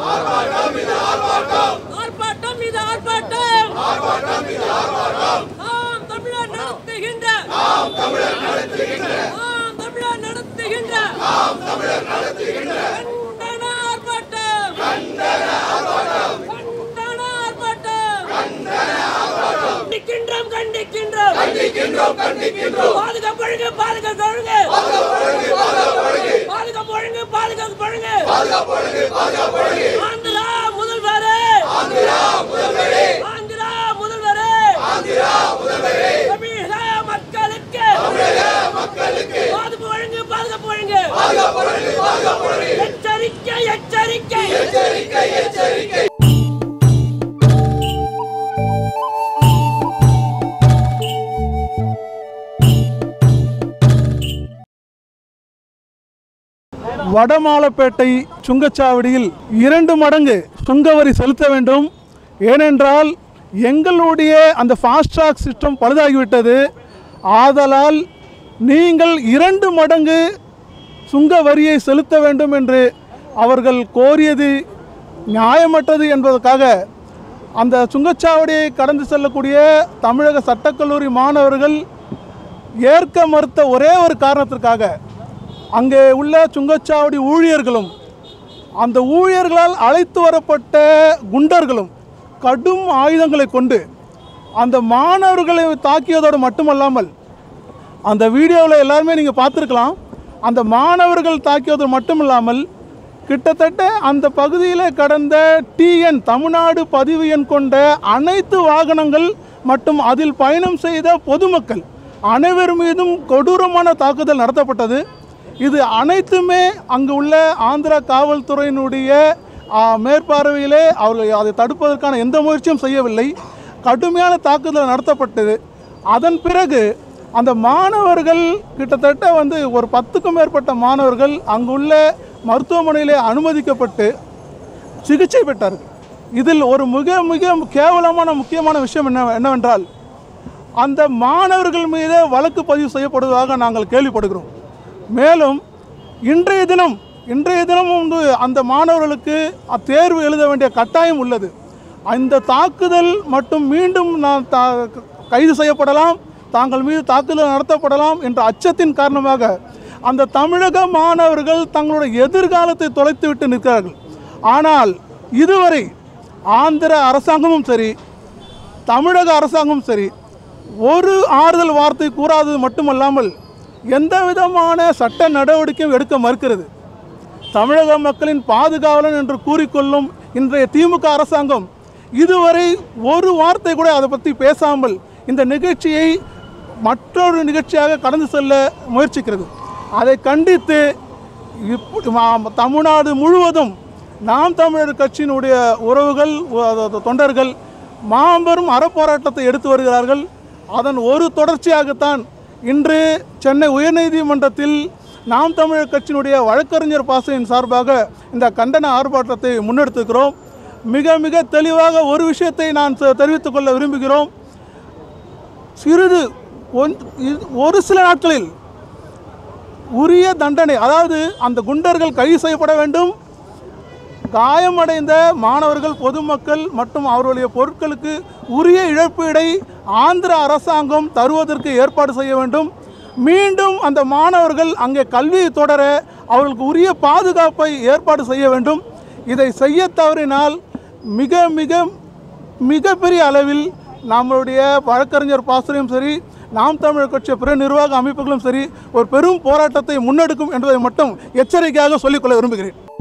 ஆர்ப்பாட்டம் இது ஆர்ப்பாட்டம் நாம் தமிழர் நடத்துகின்ற நாம் தமிழர் நடத்துகின்ற கண்டன ஆர்ப்பாட்டம் கண்டன ஆர்ப்பாட்டம் கண்டிக்கின்றோம் கண்டிக்கின்றோம் பாதுகாப்பு ஒழுங்கு பாதுகாப்பு ஒழுங்கு பாதுகாப்பு ஒழுங்கு பாதுகாப்பு ஒழுங்கு ஆந்திரா முதல்வரே ஆந்திரா முதல்வரே தமிழக மக்களுக்கு பாதுகாப்பு ஒழுங்கு பாதுகாப்பு ஒழுங்கு எச்சரிக்கை எச்சரிக்கை வடமாலப்பேட்டை சுங்கச்சாவடியில் இரண்டு மடங்கு சுங்கவரி செலுத்த வேண்டும் ஏனென்றால் எங்களுடைய அந்த ஃபாஸ்ட்ராக் சிஸ்டம் பழுதாகிவிட்டது ஆதலால் நீங்கள் இரண்டு மடங்கு சுங்க வரியை செலுத்த வேண்டும் என்று அவர்கள் கோரியது நியாயமற்றது என்பதற்காக அந்த சுங்கச்சாவடியை கடந்து செல்லக்கூடிய தமிழக சட்டக்கல்லூரி மாணவர்கள் ஏற்க மறுத்த ஒரே ஒரு காரணத்திற்காக அங்கே உள்ள சுங்கச்சாவடி ஊழியர்களும் அந்த ஊழியர்களால் அழைத்து வரப்பட்ட குண்டர்களும் கடும் ஆயுதங்களை கொண்டு அந்த மாணவர்களை தாக்கியதோடு மட்டுமல்லாமல் அந்த வீடியோவில் எல்லாருமே நீங்கள் பார்த்துருக்கலாம் அந்த மாணவர்கள் தாக்கியது மட்டுமில்லாமல் கிட்டத்தட்ட அந்த பகுதியில் கடந்த டிஎன் தமிழ்நாடு பதிவு எண் கொண்ட அனைத்து வாகனங்கள் மற்றும் அதில் பயணம் செய்த பொதுமக்கள் அனைவர் மீதும் கொடூரமான தாக்குதல் நடத்தப்பட்டது இது அனைத்துமே அங்கு உள்ள ஆந்திரா காவல்துறையினுடைய ஆ, மேற்பார்வையிலே அவர்கள் அதை தடுப்பதற்கான எந்த முயற்சியும் செய்யவில்லை கடுமையான தாக்குதல் நடத்தப்பட்டது அதன் பிறகு அந்த மாணவர்கள் கிட்டத்தட்ட வந்து ஒரு பத்துக்கும் மேற்பட்ட மாணவர்கள் அங்குள்ள மருத்துவமனையிலே அனுமதிக்கப்பட்டு சிகிச்சை பெற்றார்கள் இதில் ஒரு மிக மிக கேவலமான முக்கியமான விஷயம் என்ன என்னவென்றால் அந்த மாணவர்கள் மீது வழக்கு பதிவு செய்யப்படுவதாக நாங்கள் கேள்விப்படுகிறோம் மேலும் இன்றைய தினம் இன்றைய தினம் வந்து அந்த மாணவர்களுக்கு தேர்வு எழுத வேண்டிய கட்டாயம் உள்ளது அந்த தாக்குதல் மட்டும் மீண்டும் நான் தா கைது செய்யப்படலாம் தாங்கள் மீது தாக்குதல் நடத்தப்படலாம் என்ற அச்சத்தின் காரணமாக அந்த தமிழக மாணவர்கள் தங்களுடைய எதிர்காலத்தை தொலைத்துவிட்டு நிற்கிறார்கள் ஆனால் இதுவரை ஆந்திர அரசாங்கமும் சரி தமிழக அரசாங்கமும் சரி ஒரு ஆறுதல் வார்த்தை கூறாதது மட்டுமல்லாமல் எந்த விதமான சட்ட நடவடிக்கையும் எடுக்க மறுக்கிறது தமிழக மக்களின் பாதுகாவலன் என்று கூறிக்கொள்ளும் இன்றைய திமுக அரசாங்கம் இதுவரை ஒரு வார்த்தை கூட அதை பற்றி பேசாமல் இந்த நிகழ்ச்சியை மற்றொரு நிகழ்ச்சியாக கடந்து செல்ல முயற்சிக்கிறது அதை கண்டித்து இப்ப- மா- தமிழ்நாடு முழுவதும் நாம் தமிழர் கட்சியினுடைய உறவுகள் அதாவது தொண்டர்கள் மாபெரும் அறப்போராட்டத்தை எடுத்து வருகிறார்கள் அதன் ஒரு தொடர்ச்சியாகத்தான் இன்று சென்னை உயர்நீதிமன்றத்தில் நாம் தமிழர் கட்சியினுடைய வழக்கறிஞர் பாசையின் சார்பாக இந்த கண்டன ஆர்ப்பாட்டத்தை முன்னெடுத்துக்கிறோம் மிக மிக தெளிவாக ஒரு விஷயத்தை நான் தெ- தெரிவித்துக் கொள்ள விரும்புகிறோம் சிறிது ஒன்- இது- ஒரு சில நாட்களில் உரிய தண்டனை அதாவது அந்த குண்டர்கள் கைது செய்யப்பட வேண்டும் காயமடைந்த மாணவர்கள் பொதுமக்கள் மற்றும் அவர்களுடைய பொருட்களுக்கு உரிய இழப்பீடை ஆந்திர அரசாங்கம் தருவதற்கு ஏற்பாடு செய்ய வேண்டும் மீண்டும் அந்த மாணவர்கள் அங்கே கல்வியை தொடர அவர்களுக்கு உரிய பாதுகாப்பை ஏற்பாடு செய்ய வேண்டும் இதை செய்ய தவறினால் மிக மிக மிகப்பெரிய அளவில் நம்மளுடைய வழக்கறிஞர் பாசறையும் சரி நாம் தமிழர் கட்சி பிற நிர்வாக அமைப்புகளும் சரி ஒரு பெரும் போராட்டத்தை முன்னெடுக்கும் என்பதை மட்டும் எச்சரிக்கையாக சொல்லிக்கொள்ள விரும்புகிறேன்